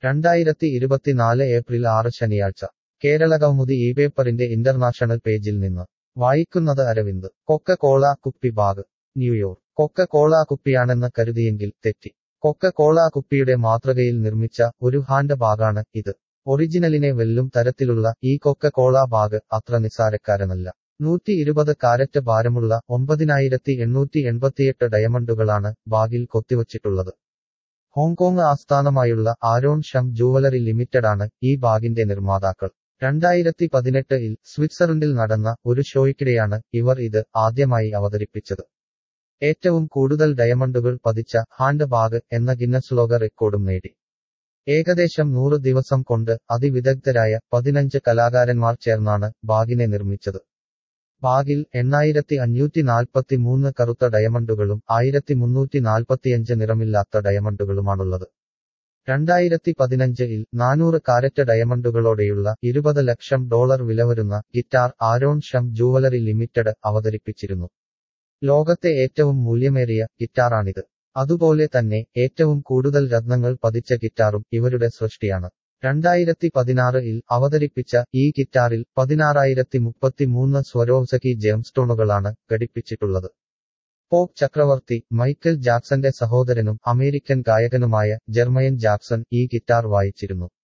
രണ്ടായിരത്തി ഇരുപത്തിനാല് ഏപ്രിൽ ആറ് ശനിയാഴ്ച കേരളകൗമുദി ഈ പേപ്പറിന്റെ ഇന്റർനാഷണൽ പേജിൽ നിന്ന് വായിക്കുന്നത് അരവിന്ദ് കൊക്ക കോള കുപ്പി ബാഗ് ന്യൂയോർക്ക് കൊക്ക കോള കുപ്പിയാണെന്ന് കരുതിയെങ്കിൽ തെറ്റി കൊക്ക കോള കുപ്പിയുടെ മാതൃകയിൽ നിർമ്മിച്ച ഒരു ഹാൻഡ് ബാഗാണ് ഇത് ഒറിജിനലിനെ വെല്ലും തരത്തിലുള്ള ഈ കൊക്ക കോള ബാഗ് അത്ര നിസ്സാരക്കാരനല്ല നൂറ്റി ഇരുപത് കാരറ്റ് ഭാരമുള്ള ഒമ്പതിനായിരത്തി എണ്ണൂറ്റി എൺപത്തിയെട്ട് ഡയമണ്ടുകളാണ് ബാഗിൽ കൊത്തിവച്ചിട്ടുള്ളത് ഹോങ്കോങ് ആസ്ഥാനമായുള്ള ആരോൺ ഷം ജൂവലറി ലിമിറ്റഡാണ് ഈ ബാഗിന്റെ നിർമ്മാതാക്കൾ രണ്ടായിരത്തി പതിനെട്ടിൽ സ്വിറ്റ്സർലൻഡിൽ നടന്ന ഒരു ഷോയ്ക്കിടെയാണ് ഇവർ ഇത് ആദ്യമായി അവതരിപ്പിച്ചത് ഏറ്റവും കൂടുതൽ ഡയമണ്ടുകൾ പതിച്ച ഹാൻഡ് ബാഗ് എന്ന ഗിന്നസ് ലോക റെക്കോർഡും നേടി ഏകദേശം നൂറ് ദിവസം കൊണ്ട് അതിവിദഗ്ധരായ പതിനഞ്ച് കലാകാരന്മാർ ചേർന്നാണ് ബാഗിനെ നിർമ്മിച്ചത് ബാഗിൽ എണ്ണായിരത്തി അഞ്ഞൂറ്റി നാൽപ്പത്തി മൂന്ന് കറുത്ത ഡയമണ്ടുകളും ആയിരത്തി മുന്നൂറ്റി നാൽപ്പത്തിയഞ്ച് നിറമില്ലാത്ത ഡയമണ്ടുകളുമാണുള്ളത് രണ്ടായിരത്തി പതിനഞ്ചിൽ നാനൂറ് കാരറ്റ് ഡയമണ്ടുകളോടെയുള്ള ഇരുപത് ലക്ഷം ഡോളർ വിലവരുന്ന guitar Aaron Shum jewellery limited അവതരിപ്പിച്ചിരുന്നു ലോകത്തെ ഏറ്റവും മൂല്യമേറിയ ഗിറ്റാറാണിത് അതുപോലെ തന്നെ ഏറ്റവും കൂടുതൽ രത്നങ്ങൾ പതിച്ച ഗിറ്റാറും ഇവരുടെ സൃഷ്ടിയാണ് രണ്ടായിരത്തി പതിനാറിൽ അവതരിപ്പിച്ച ഈ ഗിറ്റാറിൽ പതിനാറായിരത്തി മുപ്പത്തിമൂന്ന് സ്വരോവ്സക്കി ജെംസ്റ്റോണുകളാണ് ഘടിപ്പിച്ചിട്ടുള്ളത് പോപ്പ് ചക്രവർത്തി മൈക്കൽ ജാക്സന്റെ സഹോദരനും അമേരിക്കൻ ഗായകനുമായ ജെർമയൻ ജാക്സൺ ഈ ഗിറ്റാർ വായിച്ചിരുന്നു